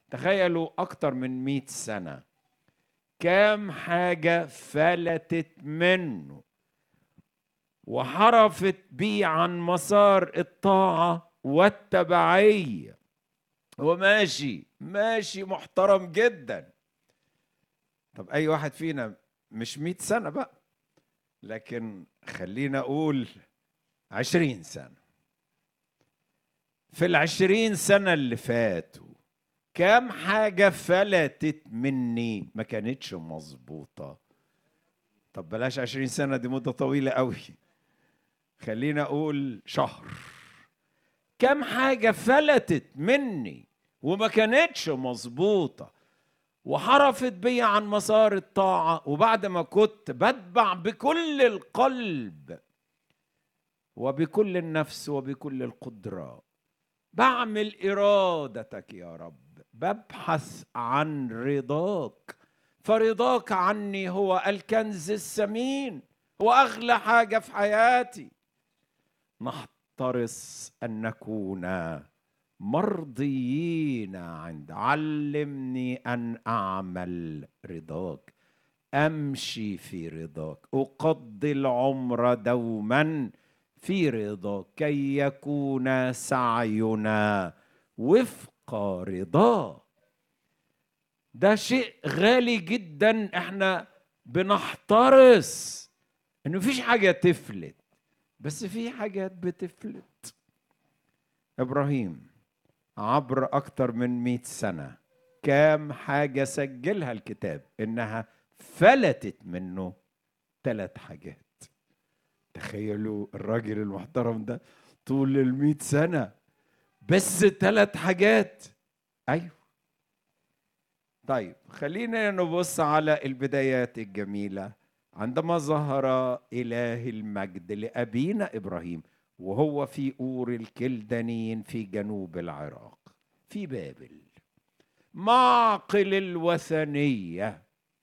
تخيلوا أكتر من مئة سنة كام حاجة فلتت منه وحرفت بيه عن مسار الطاعة والتبعية وماشي ماشي محترم جدا طب أي واحد فينا مش مئة سنة بقى لكن خلينا أقول عشرين سنة في العشرين سنة اللي فاتوا كام حاجة فلتت مني ما كانتش مظبوطة طب بلاش عشرين سنة دي مدة طويلة قوي خلينا أقول شهر كام حاجة فلتت مني وما كانتش مظبوطة وحرفت بي عن مسار الطاعة وبعد ما كنت بتبع بكل القلب وبكل النفس وبكل القدرة بعمل إرادتك يا رب ببحث عن رضاك فرضاك عني هو الكنز الثمين هو أغلى حاجة في حياتي نحترس أن نكون مرضيين عند علمني أن أعمل رضاك أمشي في رضاك أقضي العمر دوما في رضاك كي يكون سعينا وفق رضاه ده شيء غالي جدا احنا بنحترس انه مفيش حاجه تفلت بس في حاجات بتفلت ابراهيم عبر اكتر من مئة سنه كام حاجه سجلها الكتاب انها فلتت منه ثلاث حاجات تخيلوا الراجل المحترم ده طول المئة سنة بس ثلاث حاجات أيوه طيب خلينا نبص على البدايات الجميلة عندما ظهر إله المجد لأبينا إبراهيم وهو في أور الكلدانيين في جنوب العراق في بابل معقل الوثنية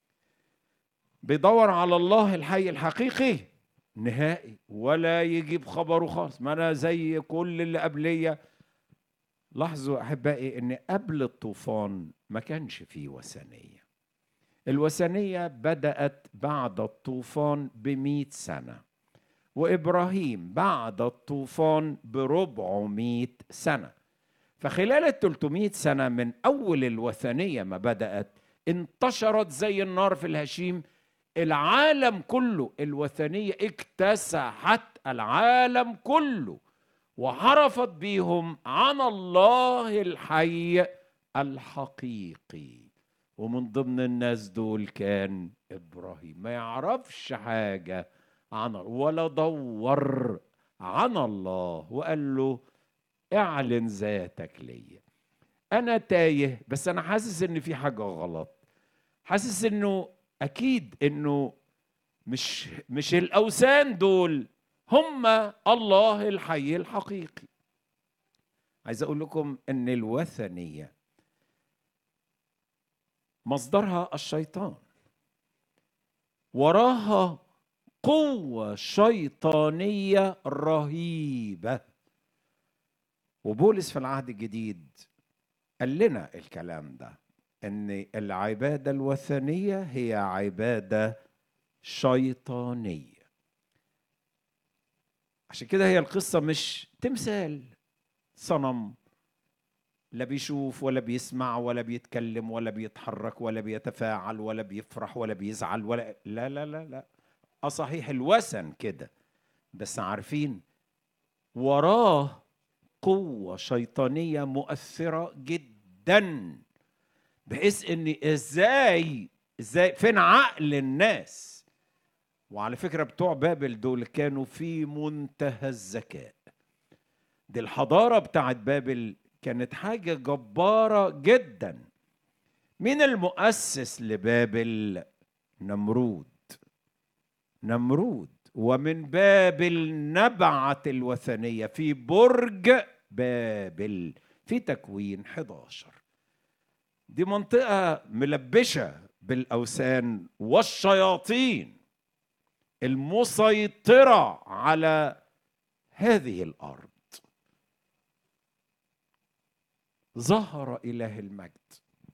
بيدور على الله الحي الحقيقي نهائي ولا يجيب خبره خالص ما انا زي كل اللي قبليه لاحظوا احبائي ان قبل الطوفان ما كانش فيه وثنيه الوثنيه بدات بعد الطوفان بمئة سنه وابراهيم بعد الطوفان بربعمائة سنه فخلال ال 300 سنه من اول الوثنيه ما بدات انتشرت زي النار في الهشيم العالم كله الوثنيه اكتسحت العالم كله وعرفت بيهم عن الله الحي الحقيقي ومن ضمن الناس دول كان ابراهيم ما يعرفش حاجه عن ولا دور عن الله وقال له اعلن ذاتك ليا انا تايه بس انا حاسس ان في حاجه غلط حاسس انه اكيد انه مش مش الاوثان دول هم الله الحي الحقيقي عايز اقول لكم ان الوثنيه مصدرها الشيطان وراها قوه شيطانيه رهيبه وبولس في العهد الجديد قال لنا الكلام ده ان العباده الوثنيه هي عباده شيطانيه عشان كده هي القصه مش تمثال صنم لا بيشوف ولا بيسمع ولا بيتكلم ولا بيتحرك ولا بيتفاعل ولا بيفرح ولا بيزعل ولا لا لا لا لا اه صحيح الوثن كده بس عارفين وراه قوه شيطانيه مؤثره جدا بحيث ان ازاي ازاي فين عقل الناس وعلى فكره بتوع بابل دول كانوا في منتهى الذكاء دي الحضاره بتاعت بابل كانت حاجه جباره جدا مين المؤسس لبابل نمرود نمرود ومن بابل نبعت الوثنيه في برج بابل في تكوين 11 دي منطقة ملبشة بالأوثان والشياطين المسيطرة على هذه الأرض ظهر إله المجد